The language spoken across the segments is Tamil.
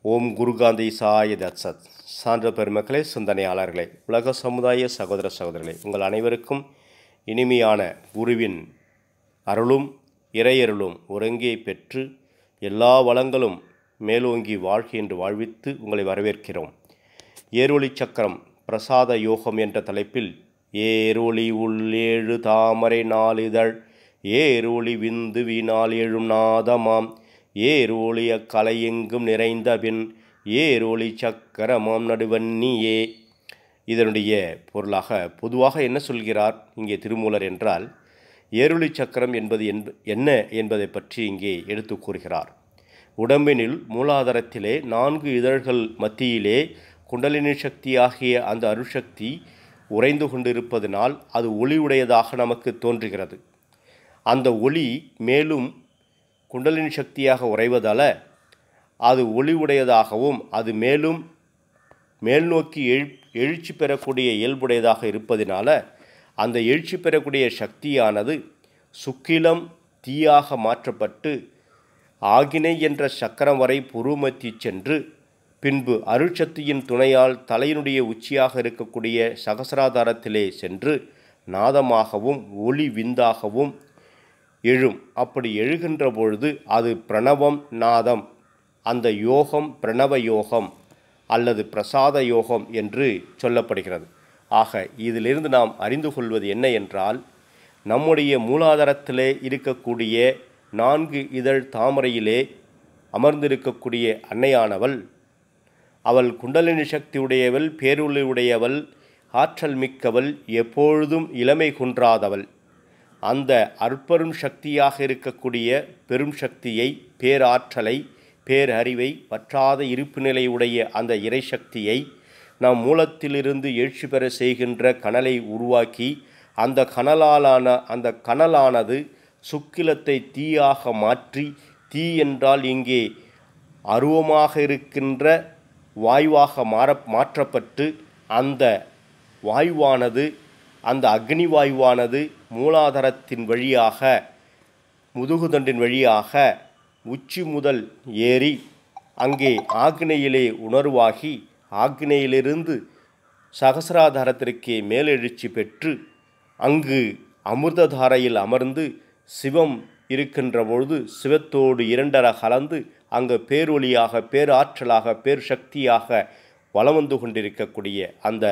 ஓம் குருகாந்தி சாய தத்சத் சான்ற பெருமக்களே சிந்தனையாளர்களே உலக சமுதாய சகோதர சகோதரர்களே உங்கள் அனைவருக்கும் இனிமையான குருவின் அருளும் இறையருளும் ஒருங்கே பெற்று எல்லா வளங்களும் மேலோங்கி வாழ்க என்று வாழ்வித்து உங்களை வரவேற்கிறோம் ஏரொளி சக்கரம் பிரசாத யோகம் என்ற தலைப்பில் ஏரொளி உள்ளேழு தாமரை நாளிதழ் ஏரொளி விந்து வீணால் எழும் நாதமாம் ஏரொளி அக்கலையெங்கும் நிறைந்த பின் ஏரொளி சக்கரமாம் நடுவன்னியே இதனுடைய பொருளாக பொதுவாக என்ன சொல்கிறார் இங்கே திருமூலர் என்றால் ஏருளி சக்கரம் என்பது என்ப என்ன என்பதை பற்றி இங்கே எடுத்து கூறுகிறார் உடம்பினில் மூலாதாரத்திலே நான்கு இதழ்கள் மத்தியிலே குண்டலினி சக்தியாகிய அந்த அருசக்தி உறைந்து கொண்டிருப்பதனால் அது ஒளி உடையதாக நமக்கு தோன்றுகிறது அந்த ஒளி மேலும் குண்டலினி சக்தியாக உறைவதால் அது ஒளி உடையதாகவும் அது மேலும் மேல் நோக்கி எழு எழுச்சி பெறக்கூடிய இயல்புடையதாக இருப்பதினால அந்த எழுச்சி பெறக்கூடிய சக்தியானது சுக்கிலம் தீயாக மாற்றப்பட்டு ஆகினை என்ற சக்கரம் வரை புருமத்தி சென்று பின்பு அருட்சக்தியின் துணையால் தலையினுடைய உச்சியாக இருக்கக்கூடிய சகசராதாரத்திலே சென்று நாதமாகவும் ஒளி விந்தாகவும் எழும் அப்படி எழுகின்ற பொழுது அது பிரணவம் நாதம் அந்த யோகம் பிரணவ யோகம் அல்லது பிரசாத யோகம் என்று சொல்லப்படுகிறது ஆக இதிலிருந்து நாம் அறிந்து கொள்வது என்ன என்றால் நம்முடைய மூலாதாரத்திலே இருக்கக்கூடிய நான்கு இதழ் தாமரையிலே அமர்ந்திருக்கக்கூடிய அன்னையானவள் அவள் குண்டலினி சக்தி உடையவள் பேருளி உடையவள் ஆற்றல் மிக்கவள் எப்பொழுதும் இளமை குன்றாதவள் அந்த அற்பெரும் சக்தியாக இருக்கக்கூடிய பெரும் சக்தியை பேராற்றலை பேரறிவை பற்றாத இருப்பு நிலையுடைய அந்த இறை சக்தியை நாம் மூலத்திலிருந்து எழுச்சி பெற செய்கின்ற கனலை உருவாக்கி அந்த கனலாலான அந்த கனலானது சுக்கிலத்தை தீயாக மாற்றி தீ என்றால் இங்கே அருவமாக இருக்கின்ற வாயுவாக மாற மாற்றப்பட்டு அந்த வாயுவானது அந்த அக்னி வாயுவானது மூலாதாரத்தின் வழியாக முதுகுதண்டின் வழியாக உச்சி முதல் ஏறி அங்கே ஆக்னையிலே உணர்வாகி ஆக்னையிலிருந்து சகசராதாரத்திற்கே மேலெழுச்சி பெற்று அங்கு அமிர்ததாரையில் அமர்ந்து சிவம் இருக்கின்ற பொழுது சிவத்தோடு இரண்டர கலந்து அங்கு பேரொளியாக பேராற்றலாக பேர் சக்தியாக வலம் வந்து கொண்டிருக்கக்கூடிய அந்த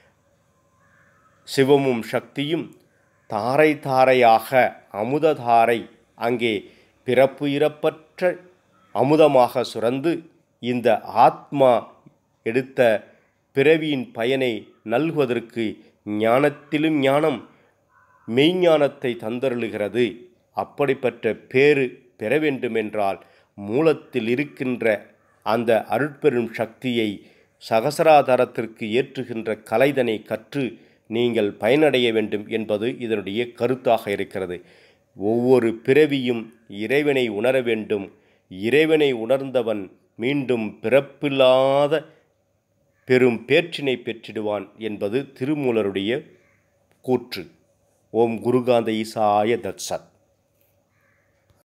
சிவமும் சக்தியும் தாரை தாரையாக அமுததாரை அங்கே பிறப்பு இறப்பற்ற அமுதமாக சுரந்து இந்த ஆத்மா எடுத்த பிறவியின் பயனை நல்குவதற்கு ஞானத்திலும் ஞானம் மெய்ஞானத்தை தந்தருளுகிறது அப்படிப்பட்ட பேறு பெற வேண்டுமென்றால் மூலத்தில் இருக்கின்ற அந்த அருட்பெரும் சக்தியை சகசராதாரத்திற்கு ஏற்றுகின்ற கலைதனை கற்று நீங்கள் பயனடைய வேண்டும் என்பது இதனுடைய கருத்தாக இருக்கிறது ஒவ்வொரு பிறவியும் இறைவனை உணர வேண்டும் இறைவனை உணர்ந்தவன் மீண்டும் பிறப்பில்லாத பெரும் பேற்றினை பெற்றிடுவான் என்பது திருமூலருடைய கூற்று ஓம் குருகாந்த ஈசாய தத்சத்